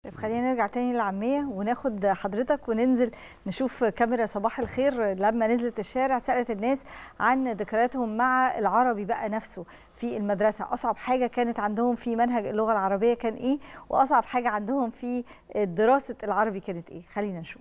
طيب خلينا نرجع تاني للعامية وناخد حضرتك وننزل نشوف كاميرا صباح الخير لما نزلت الشارع سألت الناس عن ذكرياتهم مع العربي بقى نفسه في المدرسة أصعب حاجة كانت عندهم في منهج اللغة العربية كان إيه وأصعب حاجة عندهم في دراسة العربي كانت إيه خلينا نشوف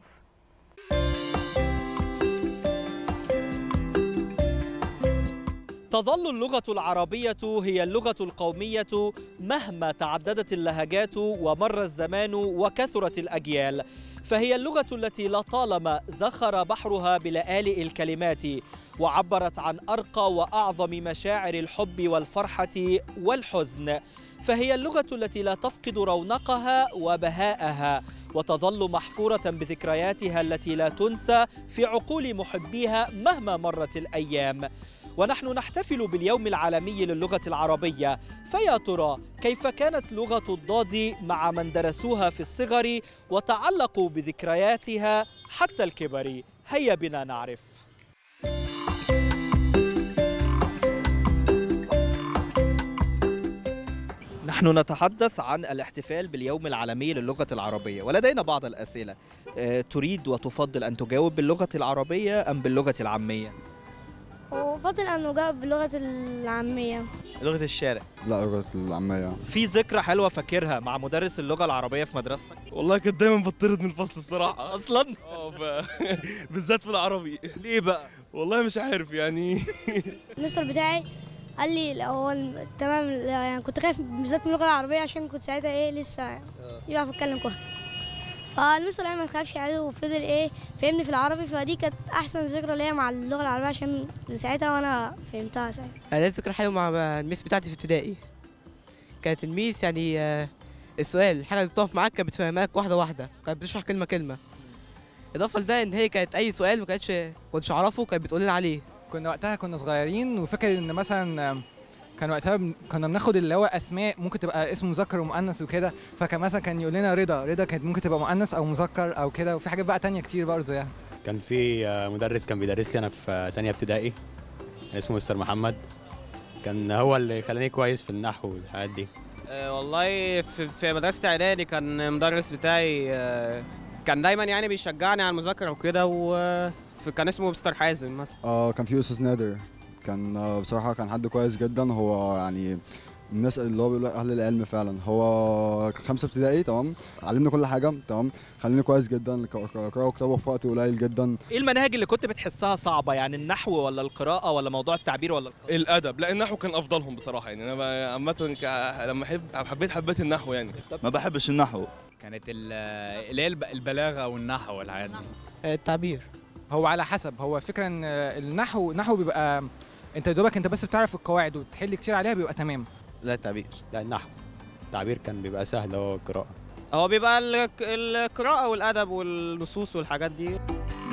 تظل اللغة العربية هي اللغة القومية مهما تعددت اللهجات ومر الزمان وكثرت الأجيال فهي اللغة التي لطالما زخر بحرها بلآلئ الكلمات وعبرت عن أرقى وأعظم مشاعر الحب والفرحة والحزن فهي اللغة التي لا تفقد رونقها وبهاءها وتظل محفورة بذكرياتها التي لا تنسى في عقول محبيها مهما مرت الأيام ونحن نحتفل باليوم العالمي للغة العربية فيا ترى كيف كانت لغة الضاد مع من درسوها في الصغر وتعلقوا بذكرياتها حتى الكبر هيا بنا نعرف نحن نتحدث عن الاحتفال باليوم العالمي للغة العربية ولدينا بعض الأسئلة أه، تريد وتفضل أن تجاوب باللغة العربية أم باللغة العامية؟ وأفضل أن أجاوب باللغة العامية لغة الشارع لا لغة العامية في ذكرى حلوة فاكرها مع مدرس اللغة العربية في مدرستك؟ والله كنت دايما بطرد من الفصل بصراحه أصلا؟ اه ف... بالذات في العربي ليه بقى؟ والله مش عارف يعني المستر بتاعي قال لي هو الم- تمام لا، يعني كنت خايف بالذات من اللغة العربية عشان كنت ساعتها إيه لسه يعرف أتكلم كويس فالمستر قال ما تخافش عادي وفضل إيه فهمني في العربي فدي كانت أحسن ذكرى ليا مع اللغة العربية عشان من ساعتها وأنا فهمتها ساعتها انا ليا ذكرى حلوه مع الميس بتاعتي في ابتدائي كانت الميس يعني آه، السؤال الحاجه اللي بتقف معاك كانت بتفهمها لك واحده واحده كانت بتشرح كلمه كلمه اضافه لده ان هي كانت اي سؤال ما كانتش كنتش اعرفه كانت بتقول لنا عليه كنا وقتها كنا صغيرين وفاكر ان مثلا آم، كان وقتها بن- كنا بناخد اللي هو اسماء ممكن تبقى اسم مذكر ومؤنث وكده فكان مثلا كان يقول لنا رضا رضا كانت ممكن تبقى مؤنث او مذكر او كده وفي حاجات بقى تانية كتير برضه يعني كان في آه، مدرس كان بيدرس لي انا في آه، تانية ابتدائي كان اسمه مستر محمد كان هو اللي خلاني كويس في النحو والحاجات دي آه، والله في, في مدرسة إعدادي كان مدرس بتاعي آه، كان دايما يعني بيشجعني على المذاكرة وكده وكان اسمه مستر حازم مثلا آه كان في أستاذ نادر كان آه بصراحة كان حد كويس جدا هو يعني الناس اللي هو بيقولوا أهل العلم فعلا هو خمسة ابتدائي تمام علمني كل حاجة تمام خليني كويس جدا ك- ك- قراءة وكتابة في وقت قليل جدا إيه المناهج اللي كنت بتحسها صعبة يعني النحو ولا القراءة ولا موضوع التعبير ولا القراءة؟ الادب لا النحو كان افضلهم بصراحه يعني انا ب- عامه ك- لما حب حبيت حبيت النحو يعني ما بحبش النحو كانت ال- اللي هي الب- البلاغه والنحو والحاجات دي التعبير هو على حسب هو الفكره ان آه، النحو النحو بيبقى انت يا دوبك انت بس بتعرف القواعد وتحل كتير عليها بيبقى تمام لا التعبير لا النحو التعبير كان بيبقى سهل هو القراءة هو بيبقى ال- القراءة والأدب والنصوص والحاجات دي